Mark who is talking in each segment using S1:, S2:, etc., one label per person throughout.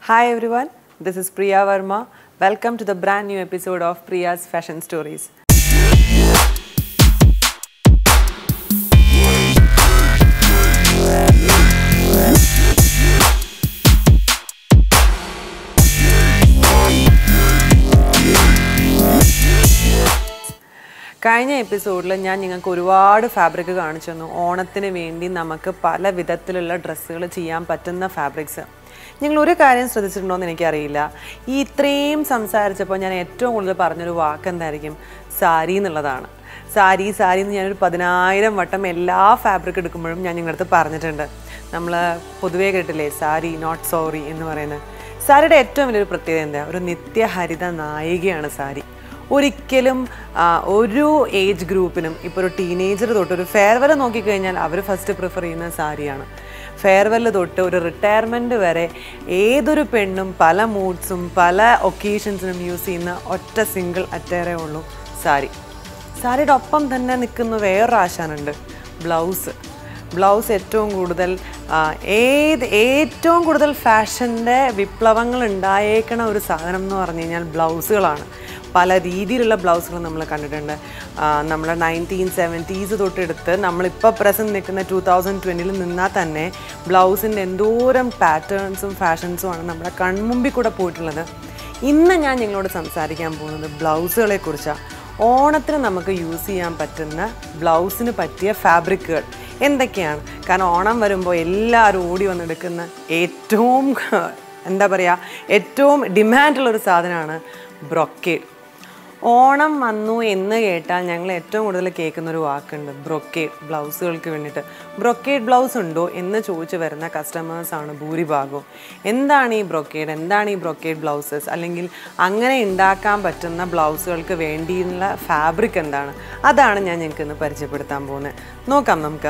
S1: Hi everyone, this is Priya Verma. Welcome to the brand new episode of Priya's Fashion Stories. കഴിഞ്ഞ എപ്പിസോഡിൽ ഞാൻ നിങ്ങൾക്ക് ഒരുപാട് fabric കാണിച്ചു തന്നു ഓണത്തിന് വേണ്ടി നമുക്ക് പല വിധത്തിലുള്ള ഡ്രസ്സുകൾ ചെയ്യാൻ പറ്റുന്ന ഫാബ്രിക്സ് നിങ്ങൾ ഒരു കാര്യം ശ്രദ്ധിച്ചിട്ടുണ്ടോ എന്ന് എനിക്കറിയില്ല ഈ ഇത്രയും സംസാരിച്ചപ്പോൾ ഞാൻ ഏറ്റവും കൂടുതൽ പറഞ്ഞൊരു വാക്ക് എന്തായിരിക്കും സാരി എന്നുള്ളതാണ് സാരി സാരി എന്ന് ഞാനൊരു പതിനായിരം വട്ടം എല്ലാ ഫാബ്രിക് എടുക്കുമ്പോഴും ഞാൻ നിങ്ങളുടെ അടുത്ത് പറഞ്ഞിട്ടുണ്ട് നമ്മൾ പൊതുവേ കേട്ടില്ലേ സാരി നോട്ട് സോറി എന്ന് പറയുന്നത് സാരിയുടെ ഏറ്റവും വലിയൊരു പ്രത്യേകത എന്താ ഒരു നിത്യഹരിത നായികയാണ് സാരി ഒരിക്കലും ആ, ഒരു ഏജ് ഗ്രൂപ്പിനും ഇപ്പോൾ ഒരു ടീനേജർ തൊട്ട് ഒരു ഫെയർവെൽ നോക്കിക്കഴിഞ്ഞാൽ അവർ ഫസ്റ്റ് പ്രിഫർ ചെയ്യുന്ന സാരിയാണ് ഫെയർവെൽ തൊട്ട് ഒരു റിട്ടയർമെൻറ്റ് വരെ ഏതൊരു പെണ്ണും പല മൂഡ്സും പല ഒക്കേഷൻസിനും യൂസ് ചെയ്യുന്ന ഒറ്റ സിംഗിൾ അറ്റേറേ ഉള്ളൂ സാരി സാരിയുടെ ഒപ്പം തന്നെ നിൽക്കുന്ന വേറൊരു ആശാനുണ്ട് ബ്ലൗസ് ബ്ലൗസ് ഏറ്റവും കൂടുതൽ ആ, ഏത് ഏറ്റവും കൂടുതൽ ഫാഷൻ്റെ വിപ്ലവങ്ങൾ ഉണ്ടായേക്കണ ഒരു സാധനം എന്ന് പറഞ്ഞു കഴിഞ്ഞാൽ ബ്ലൗസുകളാണ് പല രീതിയിലുള്ള ബ്ലൗസുകൾ നമ്മൾ കണ്ടിട്ടുണ്ട് ആ, നമ്മുടെ നയൻറ്റീൻ സെവൻറ്റീസ് തൊട്ടെടുത്ത് നമ്മളിപ്പോൾ പ്രസൻറ്റ് നിൽക്കുന്ന ടൂ തൗസൻഡ് ട്വൻറ്റിയിൽ നിന്നാൽ തന്നെ ബ്ലൗസിൻ്റെ എന്തോരം പാറ്റേൺസും ഫാഷൻസും ആണ് നമ്മുടെ കൺമുമ്പിൽ കൂടെ പോയിട്ടുള്ളത് ഇന്ന് ഞാൻ നിങ്ങളോട് സംസാരിക്കാൻ പോകുന്നത് ബ്ലൗസുകളെ കുറിച്ചാണ് ഓണത്തിന് നമുക്ക് യൂസ് ചെയ്യാൻ പറ്റുന്ന ബ്ലൗസിന് പറ്റിയ ഫാബ്രിക്കുകൾ എന്തൊക്കെയാണ് കാരണം ഓണം വരുമ്പോൾ എല്ലാവരും ഓടി വന്നെടുക്കുന്ന ഏറ്റവും എന്താ പറയുക ഏറ്റവും ഡിമാൻഡുള്ളൊരു സാധനമാണ് ബ്രൊക്കേഡ് ഓണം വന്നു എന്ന് കേട്ടാൽ ഞങ്ങൾ ഏറ്റവും കൂടുതൽ കേൾക്കുന്ന ഒരു വാക്കുണ്ട് ബ്രൊക്കേഡ് ബ്ലൗസുകൾക്ക് വേണ്ടിയിട്ട് ബ്രൊക്കേഡ് ബ്ലൗസ് ഉണ്ടോ എന്ന് ചോദിച്ചു വരുന്ന കസ്റ്റമേഴ്സാണ് ഭൂരിഭാഗവും എന്താണ് ഈ ബ്രൊക്കേഡ് എന്താണ് ഈ ബ്രൊക്കേഡ് ബ്ലൗസസ് അല്ലെങ്കിൽ അങ്ങനെ ഉണ്ടാക്കാൻ പറ്റുന്ന ബ്ലൗസുകൾക്ക് വേണ്ടിയുള്ള ഫാബ്രിക് എന്താണ് അതാണ് ഞാൻ ഞങ്ങൾക്ക് ഇന്ന് പരിചയപ്പെടുത്താൻ പോകുന്നത് നോക്കാം നമുക്ക്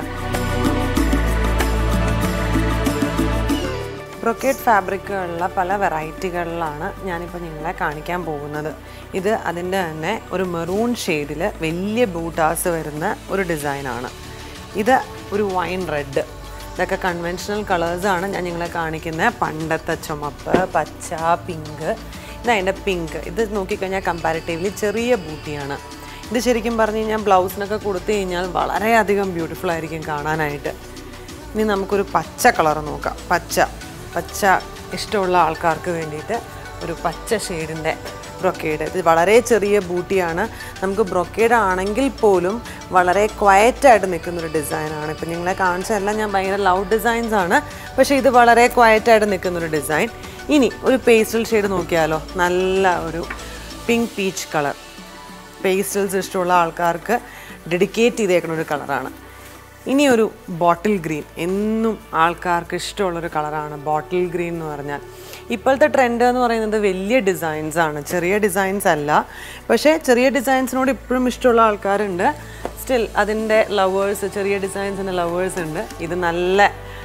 S1: ബ്രൊക്കേഡ് ഫാബ്രിക്കുകളുള്ള പല വെറൈറ്റികളിലാണ് ഞാനിപ്പോൾ നിങ്ങളെ കാണിക്കാൻ പോകുന്നത് ഇത് അതിൻ്റെ തന്നെ ഒരു മെറൂൺ ഷെയ്ഡിൽ വലിയ ബൂട്ടാസ് വരുന്ന ഒരു ഡിസൈനാണ് ഇത് ഒരു വൈൻ റെഡ് ഇതൊക്കെ കൺവെൻഷണൽ കളേഴ്സാണ് ഞാൻ നിങ്ങളെ കാണിക്കുന്നത് പണ്ടത്തെ ചുമപ്പ് പച്ച പിങ്ക് ഇതതിൻ്റെ പിങ്ക് ഇത് നോക്കിക്കഴിഞ്ഞാൽ കമ്പാരിറ്റീവ്ലി ചെറിയ ബൂട്ടിയാണ് ഇത് ശരിക്കും പറഞ്ഞു കഴിഞ്ഞാൽ ബ്ലൗസിനൊക്കെ കൊടുത്തു കഴിഞ്ഞാൽ വളരെയധികം ബ്യൂട്ടിഫുൾ ആയിരിക്കും കാണാനായിട്ട് ഇനി നമുക്കൊരു പച്ച കളർ നോക്കാം പച്ച പച്ച ഇഷ്ടമുള്ള ആൾക്കാർക്ക് വേണ്ടിയിട്ട് ഒരു പച്ച ഷെയ്ഡിൻ്റെ ബ്രൊക്കേഡ് ഇത് വളരെ ചെറിയ ബൂട്ടിയാണ് നമുക്ക് ബ്രൊക്കേഡ് ആണെങ്കിൽ പോലും വളരെ ക്വയറ്റായിട്ട് നിൽക്കുന്ന ഒരു ഡിസൈനാണ് ഇപ്പം നിങ്ങളെ കാണിച്ചതെല്ലാം ഞാൻ ഭയങ്കര ലൗഡ് ഡിസൈൻസ് ആണ് പക്ഷേ ഇത് വളരെ ക്വയറ്റായിട്ട് നിൽക്കുന്ന ഒരു ഡിസൈൻ ഇനി ഒരു പേസ്റ്റൽ ഷെയ്ഡ് നോക്കിയാലോ നല്ല ഒരു പിങ്ക് പീച്ച് കളർ പേസ്റ്റൽസ് ഇഷ്ടമുള്ള ആൾക്കാർക്ക് ഡെഡിക്കേറ്റ് ചെയ്തേക്കുന്ന ഒരു കളറാണ് ഇനി ഒരു ബോട്ടിൽ ഗ്രീൻ എന്നും ആൾക്കാർക്ക് ഇഷ്ടമുള്ളൊരു കളറാണ് ബോട്ടിൽ ഗ്രീൻ എന്ന് പറഞ്ഞാൽ ഇപ്പോഴത്തെ ട്രെൻഡ് എന്ന് പറയുന്നത് വലിയ ഡിസൈൻസ് ആണ് ചെറിയ ഡിസൈൻസ് അല്ല പക്ഷേ ചെറിയ ഡിസൈൻസിനോട് ഇപ്പോഴും ഇഷ്ടമുള്ള ആൾക്കാരുണ്ട് സ്റ്റിൽ അതിൻ്റെ ലവേഴ്സ് ചെറിയ ഡിസൈൻസിൻ്റെ ലവേഴ്സ് ഉണ്ട് ഇത് നല്ല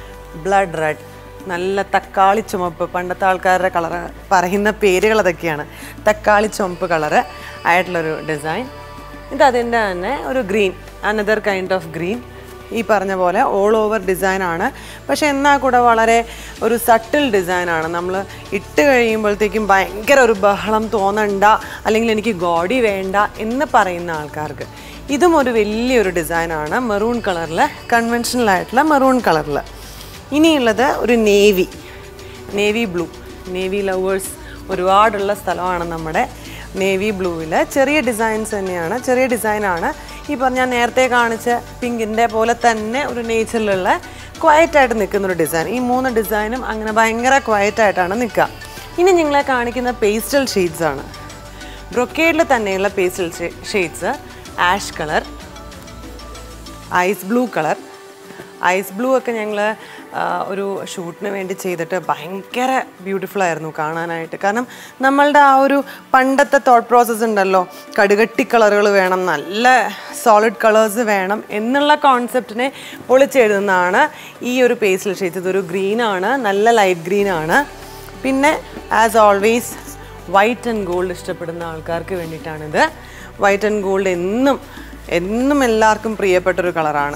S1: ബ്ലഡ് റെഡ് നല്ല തക്കാളി ചുമപ്പ് പണ്ടത്തെ ആൾക്കാരുടെ കളർ പറയുന്ന പേരുകൾ അതൊക്കെയാണ് തക്കാളി ചുമപ്പ് കളറ് ആയിട്ടുള്ളൊരു ഡിസൈൻ ഇത് അതിൻ്റെ തന്നെ ഒരു green another kind of green ഈ പറഞ്ഞ പോലെ ഓൾ ഓവർ ഡിസൈനാണ് പക്ഷെ എന്നാൽ കൂടെ വളരെ ഒരു സട്ടിൽ ഡിസൈനാണ് നമ്മൾ ഇട്ട് കഴിയുമ്പോഴത്തേക്കും ഭയങ്കര ഒരു ബഹളം തോന്നണ്ട അല്ലെങ്കിൽ എനിക്ക് ഗോഡി വേണ്ട എന്ന് പറയുന്ന ആൾക്കാർക്ക് ഇതും ഒരു വലിയൊരു ഡിസൈനാണ് മെറൂൺ കളറിൽ കൺവെൻഷനൽ ആയിട്ടുള്ള മെറൂൺ കളറിൽ ഇനിയുള്ളത് ഒരു navy navy blue navy lovers ഒരുപാടുള്ള സ്ഥലമാണ് നമ്മുടെ നേവി ബ്ലൂവിൽ ചെറിയ ഡിസൈൻസ് തന്നെയാണ് ചെറിയ ഡിസൈനാണ് ഈ പറഞ്ഞ ഞാൻ നേരത്തെ കാണിച്ച പിങ്കിൻ്റെ പോലെ തന്നെ ഒരു നേച്ചറിലുള്ള ക്വയറ്റായിട്ട് നിൽക്കുന്ന ഒരു ഡിസൈൻ ഈ മൂന്ന് ഡിസൈനും അങ്ങനെ ഭയങ്കര ക്വയറ്റായിട്ടാണ് നിൽക്കുക ഇനി നിങ്ങളെ കാണിക്കുന്ന പേസ്റ്റൽ ഷെയ്ഡ്സ് ആണ് ബ്രൊക്കേഡിൽ തന്നെയുള്ള pastel shades ash colour ice blue colour ice blue ഒക്കെ ഞങ്ങൾ ഒരു ഷൂട്ടിന് വേണ്ടി ചെയ്തിട്ട് ഭയങ്കര ബ്യൂട്ടിഫുൾ ആയിരുന്നു കാണാനായിട്ട് കാരണം നമ്മളുടെ ആ ഒരു പണ്ടത്തെ തോട്ട് പ്രോസസ്സ് ഉണ്ടല്ലോ കടുകട്ടി കളറുകൾ വേണം നല്ല സോളിഡ് കളേഴ്സ് വേണം എന്നുള്ള കോൺസെപ്റ്റിനെ പൊളിച്ചെഴുതുന്നതാണ് ഈ ഒരു പേസ്റ്റൽ ഷെയ്ഡ്സ് ഇതൊരു ഗ്രീനാണ് നല്ല ലൈറ്റ് ഗ്രീനാണ് പിന്നെ as always white and gold ഇഷ്ടപ്പെടുന്ന ആൾക്കാർക്ക് വേണ്ടിയിട്ടാണിത് വൈറ്റ് ആൻഡ് ഗോൾഡ് എന്നും എന്നും എല്ലാവർക്കും പ്രിയപ്പെട്ടൊരു കളറാണ്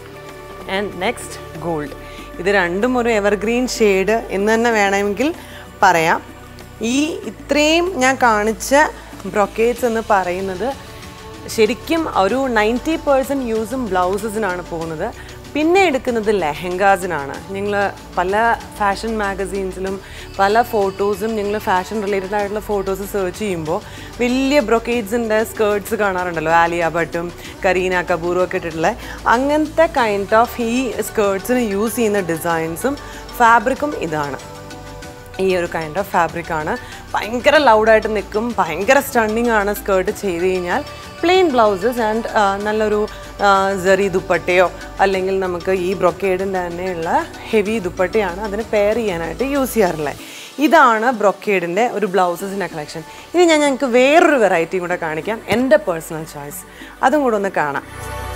S1: ആൻഡ് നെക്സ്റ്റ് ഗോൾഡ് ഇത് രണ്ടും ഒരു എവർഗ്രീൻ ഷെയ്ഡ് എന്ന് തന്നെ വേണമെങ്കിൽ പറയാം ഈ ഇത്രയും ഞാൻ കാണിച്ച ബ്രൊക്കേറ്റ്സ് എന്ന് പറയുന്നത് ശരിക്കും ഒരു നയൻറ്റി പേഴ്സൻറ്റ് യൂസും ബ്ലൗസസിനാണ് പോകുന്നത് പിന്നെ എടുക്കുന്നത് ലെഹങ്കാസിനാണ് നിങ്ങൾ പല ഫാഷൻ മാഗസീൻസിലും പല ഫോട്ടോസും നിങ്ങൾ ഫാഷൻ റിലേറ്റഡ് ആയിട്ടുള്ള ഫോട്ടോസ് സെർച്ച് ചെയ്യുമ്പോൾ വലിയ ബ്രൊക്കേറ്റ്സിൻ്റെ സ്കേർട്സ് കാണാറുണ്ടല്ലോ ആലിയ ഭട്ടും കരീന കപൂറും ഒക്കെ ഇട്ടിട്ടുള്ള അങ്ങനത്തെ കൈൻഡ് ഓഫ് ഈ സ്കേർട്സിന് യൂസ് ചെയ്യുന്ന ഡിസൈൻസും ഫാബ്രിക്കും ഇതാണ് ഈ ഒരു കൈൻഡ് ഓഫ് ഫാബ്രിക് ആണ് ഭയങ്കര ലൗഡായിട്ട് നിൽക്കും ഭയങ്കര സ്റ്റണ്ണിങ് ആണ് സ്കേർട്ട് ചെയ്ത് കഴിഞ്ഞാൽ പ്ലെയിൻ ബ്ലൗസസ് ആൻഡ് നല്ലൊരു സെറി ദുപ്പട്ടയോ അല്ലെങ്കിൽ നമുക്ക് ഈ ബ്രൊക്കേഡിൻ്റെ തന്നെയുള്ള ഹെവി ദുപ്പട്ടയാണ് അതിന് പെയർ ചെയ്യാനായിട്ട് യൂസ് ചെയ്യാറുള്ളത് ഇതാണ് ബ്രൊക്കേഡിൻ്റെ ഒരു ബ്ലൗസസിൻ്റെ കളക്ഷൻ ഇനി ഞാൻ ഞങ്ങൾക്ക് വേറൊരു വെറൈറ്റിയും കൂടെ കാണിക്കാം എൻ്റെ പേഴ്സണൽ ചോയ്സ് അതും കൂടെ ഒന്ന് കാണാം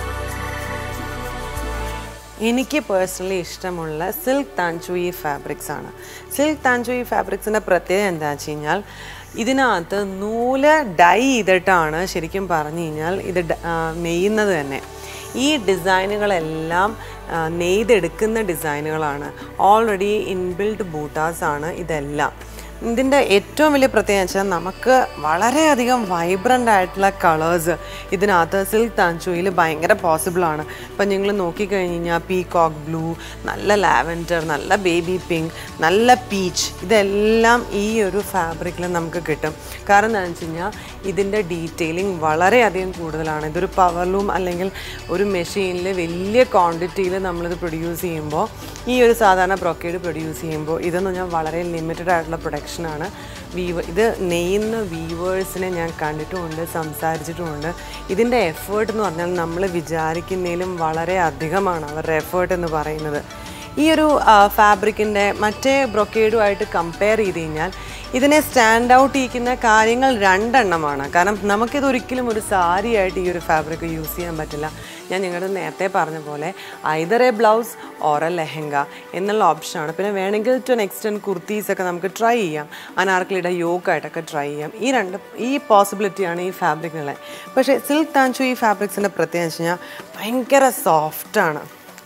S1: എനിക്ക് പേഴ്സണലി ഇഷ്ടമുള്ള സിൽക്ക് താൻചുയി ഫാബ്രിക്സ് ആണ് സിൽക്ക് താൻചുയി ഫാബ്രിക്സിൻ്റെ പ്രത്യേകത എന്താണെന്ന് വെച്ച് കഴിഞ്ഞാൽ ഇതിനകത്ത് നൂല് ഡൈ ചെയ്തിട്ടാണ് ശരിക്കും പറഞ്ഞു കഴിഞ്ഞാൽ ഇത് ഡ- ആ, നെയ്യുന്നത് തന്നെ ഈ ഡിസൈനുകളെല്ലാം ആ, നെയ്തെടുക്കുന്ന ഡിസൈനുകളാണ് ഓൾറെഡി ഇൻബിൽഡ് ബൂട്ടാസ് ആണ് ഇതെല്ലാം ഇതിൻ്റെ ഏറ്റവും വലിയ പ്രത്യേകത വെച്ചാൽ നമുക്ക് വളരെയധികം വൈബ്രൻ്റ് ആയിട്ടുള്ള കളേഴ്സ് ഇതിനകത്ത് സിൽക്ക് താൻചുയിൽ ഭയങ്കര പോസിബിൾ ആണ് ഇപ്പം നിങ്ങൾ നോക്കിക്കഴിഞ്ഞ് കഴിഞ്ഞാൽ പീകോക്ക് ബ്ലൂ നല്ല ലാവൻഡർ നല്ല ബേബി പിങ്ക് നല്ല പീച്ച് ഇതെല്ലാം ഈ ഒരു ഫാബ്രിക്കിൽ നമുക്ക് കിട്ടും കാരണം എന്താണെന്ന് വെച്ച് കഴിഞ്ഞാൽ ഇതിൻ്റെ ഡീറ്റെയിലിംഗ് വളരെയധികം കൂടുതലാണ് ഇതൊരു പവർലൂം അല്ലെങ്കിൽ ഒരു മെഷീനിൽ വലിയ ക്വാണ്ടിറ്റിയിൽ നമ്മളിത് പ്രൊഡ്യൂസ് ചെയ്യുമ്പോൾ ഈ ഒരു സാധാരണ ബ്രൊക്കേഡ് പ്രൊഡ്യൂസ് ചെയ്യുമ്പോൾ ഇതെന്ന് പറഞ്ഞാൽ വളരെ ലിമിറ്റഡ് ആയിട്ടുള്ള പ്രൊഡക്ഷനാണ് വീവ ഇത് നെയ്യുന്ന വീവേഴ്സിനെ ഞാൻ കണ്ടിട്ടുമുണ്ട് സംസാരിച്ചിട്ടുമുണ്ട് ഇതിൻ്റെ എഫേർട്ട് എന്ന് പറഞ്ഞാൽ നമ്മൾ വിചാരിക്കുന്നതിലും വളരെ അധികമാണ് അവരുടെ എഫേർട്ട് എന്ന് പറയുന്നത് ഈ ഒരു ഫാബ്രിക്കിൻ്റെ മറ്റേ ബ്രൊക്കേഡുമായിട്ട് കമ്പയർ ചെയ്ത് കഴിഞ്ഞാൽ ഇതിനെ സ്റ്റാൻഡ് ഔട്ട് ചെയ്യിക്കുന്ന കാര്യങ്ങൾ രണ്ടെണ്ണമാണ് കാരണം നമുക്കിത് ഒരിക്കലും ഒരു സാരിയായിട്ട് ഈ ഒരു ഫാബ്രിക് യൂസ് ചെയ്യാൻ പറ്റില്ല ഞാൻ നിങ്ങളുടെ നേരത്തെ പറഞ്ഞ പോലെ either a blouse or a lehenga എന്നുള്ള ഓപ്ഷനാണ് പിന്നെ വേണമെങ്കിൽ ടു എൻ എക്സ്റ്റെൻറ്റ് കുർത്തീസ് ഒക്കെ നമുക്ക് ട്രൈ ചെയ്യാം അനാർക്കലിയുടെ യോക്കായിട്ടൊക്കെ ട്രൈ ചെയ്യാം ഈ രണ്ട് ഈ പോസിബിലിറ്റിയാണ് ഈ ഫാബ്രിക്കിനുള്ളത് പക്ഷേ സിൽക്ക് താൻചു ഈ ഫാബ്രിക്സിൻ്റെ പ്രത്യേകത വെച്ച് കഴിഞ്ഞാൽ ഭയങ്കര സോഫ്റ്റാണ്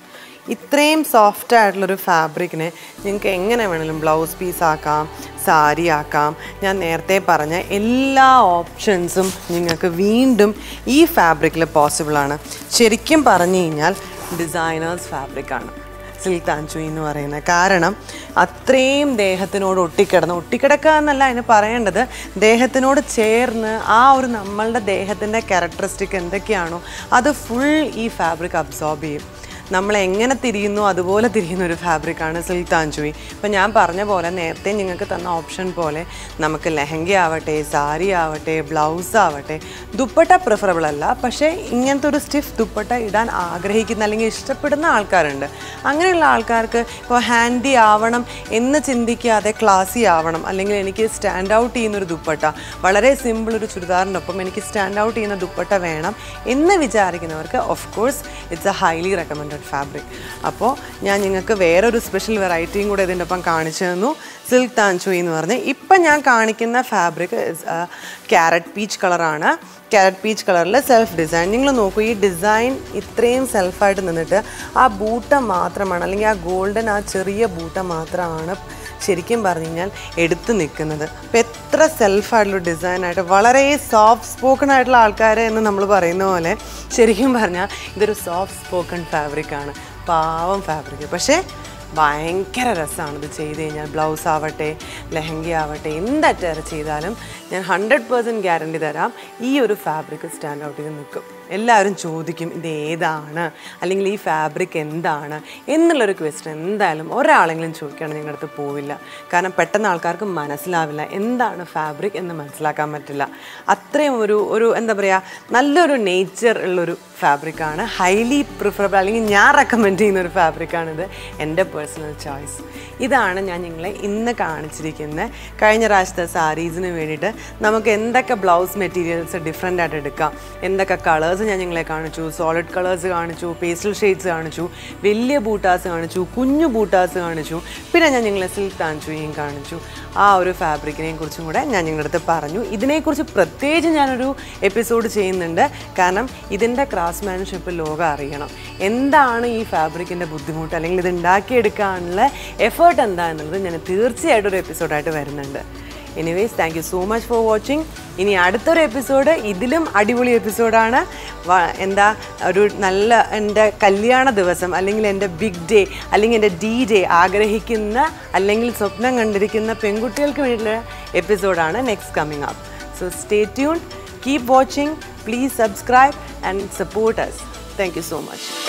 S1: ഇത്രയും സോഫ്റ്റ് ആയിട്ടുള്ളൊരു ഫാബ്രിക്കിനെ നിങ്ങൾക്ക് എങ്ങനെ വേണമെങ്കിലും ബ്ലൗസ് പീസ് ആക്കാം സാരി ആക്കാം ഞാൻ നേരത്തെ പറഞ്ഞ എല്ലാ ഓപ്ഷൻസും നിങ്ങൾക്ക് വീണ്ടും ഈ ഫാബ്രിക്കിൽ പോസിബിളാണ് ശരിക്കും പറഞ്ഞു കഴിഞ്ഞാൽ ഡിസൈനേഴ്സ് ഫാബ്രിക്കാണ് സിൽക്ക് താൻചുയി എന്ന് പറയുന്നത് കാരണം അത്രയും ദേഹത്തിനോട് ഒട്ടിക്കിടന്ന് ഒട്ടിക്കിടക്കുക എന്നല്ല അതിന് പറയേണ്ടത് ദേഹത്തിനോട് ചേർന്ന് ആ ഒരു നമ്മളുടെ ദേഹത്തിൻ്റെ ക്യാരക്ടറിസ്റ്റിക് എന്തൊക്കെയാണോ അത് ഫുൾ ഈ ഫാബ്രിക് അബ്സോർബ് ചെയ്യും നമ്മൾ എങ്ങനെ തിരിയുന്നു അതുപോലെ തിരിയുന്ന ഒരു ഫാബ്രിക്കാണ് സിൽക്ക് താഞ്ചുയി ഇപ്പം ഞാൻ പറഞ്ഞ പോലെ നേരത്തെ നിങ്ങൾക്ക് തന്ന ഓപ്ഷൻ പോലെ നമുക്ക് ലെഹങ്ക ആവട്ടെ സാരി ആവട്ടെ ബ്ലൗസ് ആവട്ടെ ദുപ്പട്ട പ്രിഫറബിൾ അല്ല പക്ഷേ ഇങ്ങനത്തെ ഒരു സ്റ്റിഫ് ദുപ്പട്ട ഇടാൻ ആഗ്രഹിക്കുന്ന അല്ലെങ്കിൽ ഇഷ്ടപ്പെടുന്ന ആൾക്കാരുണ്ട് അങ്ങനെയുള്ള ആൾക്കാർക്ക് ഇപ്പോൾ ഹാൻഡി ആവണം എന്ന് ചിന്തിക്കാതെ ക്ലാസി ആവണം അല്ലെങ്കിൽ എനിക്ക് സ്റ്റാൻഡ് ഔട്ട് ചെയ്യുന്ന ഒരു ദുപ്പട്ട വളരെ സിമ്പിൾ ഒരു ചുരിദാറിനൊപ്പം എനിക്ക് സ്റ്റാൻഡ് ഔട്ട് ചെയ്യുന്ന ദുപ്പട്ട വേണം എന്ന് വിചാരിക്കുന്നവർക്ക് of course it's a highly recommended fabric അപ്പോൾ ഞാൻ നിങ്ങൾക്ക് വേറൊരു സ്പെഷ്യൽ വെറൈറ്റിയും കൂടെ ഇതിൻ്റെ ഒപ്പം കാണിച്ചു തന്നു സിൽക്ക് താൻചുയി എന്ന് പറഞ്ഞ് ഇപ്പം ഞാൻ കാണിക്കുന്ന ഫാബ്രിക് ക്യാരറ്റ് പീച്ച് കളറാണ് ക്യാരറ്റ് പീച്ച് കളറിൽ സെൽഫ് ഡിസൈൻ നിങ്ങൾ നോക്കൂ ഈ ഡിസൈൻ ഇത്രയും സെൽഫായിട്ട് നിന്നിട്ട് ആ ബൂട്ട മാത്രമാണ് അല്ലെങ്കിൽ ആ ഗോൾഡൻ ആ ചെറിയ ബൂട്ട മാത്രമാണ് ശരിക്കും പറഞ്ഞു കഴിഞ്ഞാൽ എടുത്തു നിൽക്കുന്നത് അപ്പോൾ എത്ര സെൽഫായിട്ടുള്ള ഡിസൈനായിട്ട് വളരെ സോഫ്റ്റ് സ്പോക്കൺ ആയിട്ടുള്ള ആൾക്കാരെ എന്ന് നമ്മൾ പറയുന്ന പോലെ ശരിക്കും പറഞ്ഞാൽ ഇതൊരു സോഫ്റ്റ് സ്പോക്കൺ ഫാബ്രിക്കാണ് പാവം ഫാബ്രിക് പക്ഷേ ഭയങ്കര രസമാണ് ഇത് ചെയ്ത് കഴിഞ്ഞാൽ ബ്ലൗസ് ആവട്ടെ ലെഹങ്ക ആവട്ടെ എന്തറ്റാറ് ചെയ്താലും ഞാൻ ഹൺഡ്രഡ് പേഴ്സൻറ്റ് ഗ്യാരണ്ടി തരാം ഈ ഒരു ഫാബ്രിക് സ്റ്റാൻഡ് ഔട്ട് ചെയ്ത് നിൽക്കും എല്ലാവരും ചോദിക്കും ഇത് ഏതാണ് അല്ലെങ്കിൽ ഈ ഫാബ്രിക് എന്താണ് എന്നുള്ളൊരു ക്വസ്റ്റ്യൻ എന്തായാലും ഒരാളെങ്കിലും ചോദിക്കുകയാണെങ്കിൽ നിങ്ങളുടെ അടുത്ത് പോവില്ല കാരണം പെട്ടെന്ന് ആൾക്കാർക്ക് മനസ്സിലാവില്ല എന്താണ് ഫാബ്രിക് എന്ന് മനസ്സിലാക്കാൻ പറ്റില്ല അത്രയും ഒരു ഒരു എന്താ പറയുക നല്ലൊരു നേച്ചർ ഉള്ളൊരു ഫാബ്രിക്കാണ് ഹൈലി പ്രിഫറബിൾ അല്ലെങ്കിൽ ഞാൻ റെക്കമെൻഡ് ചെയ്യുന്ന ഒരു ഫാബ്രിക്കാണിത് എൻ്റെ പേഴ്സണൽ ചോയ്സ് ഇതാണ് ഞാൻ നിങ്ങളെ ഇന്ന് കാണിച്ചിരിക്കുന്ന കഴിഞ്ഞ പ്രാവശ്യത്തെ സാരീസിന് വേണ്ടിയിട്ട് നമുക്ക് എന്തൊക്കെ ബ്ലൗസ് മെറ്റീരിയൽസ് ഡിഫറെൻ്റ് ആയിട്ട് എടുക്കാം എന്തൊക്കെ കളേഴ്സ് കളേഴ്സ് ഞാൻ നിങ്ങളെ കാണിച്ചു സോളിഡ് കളേഴ്സ് കാണിച്ചു പേസ്റ്റൽ ഷെയ്ഡ്സ് കാണിച്ചു വലിയ ബൂട്ടാസ് കാണിച്ചു കുഞ്ഞു ബൂട്ടാസ് കാണിച്ചു പിന്നെ ഞാൻ നിങ്ങളെ സിൽക്ക് താൻചുയും കാണിച്ചു ആ ഒരു ഫാബ്രിക്കിനെ കുറിച്ചും കൂടെ ഞാൻ നിങ്ങളുടെ അടുത്ത് പറഞ്ഞു ഇതിനെക്കുറിച്ച് പ്രത്യേകിച്ച് ഞാനൊരു എപ്പിസോഡ് ചെയ്യുന്നുണ്ട് കാരണം ഇതിൻ്റെ ക്രാഫ്റ്റ്മാൻഷിപ്പ് ലോകം അറിയണം എന്താണ് ഈ ഫാബ്രിക്കിൻ്റെ ബുദ്ധിമുട്ട് അല്ലെങ്കിൽ ഇത് ഉണ്ടാക്കിയെടുക്കാനുള്ള എഫേർട്ട് എന്താ എന്നുള്ളത് ഞാൻ തീർച്ചയായിട്ടും ഒരു എപ്പിസോഡായിട്ട് വരുന്നുണ്ട് anyways thank you so much for watching ഇനി അടുത്തൊരു എപ്പിസോഡ് ഇതിലും അടിപൊളി എപ്പിസോഡാണ് എന്താ ഒരു നല്ല എൻ്റെ കല്യാണ ദിവസം അല്ലെങ്കിൽ എൻ്റെ ബിഗ് ഡേ അല്ലെങ്കിൽ എൻ്റെ ഡി ഡേ ആഗ്രഹിക്കുന്ന അല്ലെങ്കിൽ സ്വപ്നം കണ്ടിരിക്കുന്ന പെൺകുട്ടികൾക്ക് വേണ്ടിയിട്ടുള്ള എപ്പിസോഡാണ് next coming up so stay tune keep watching please subscribe and support us thank you so much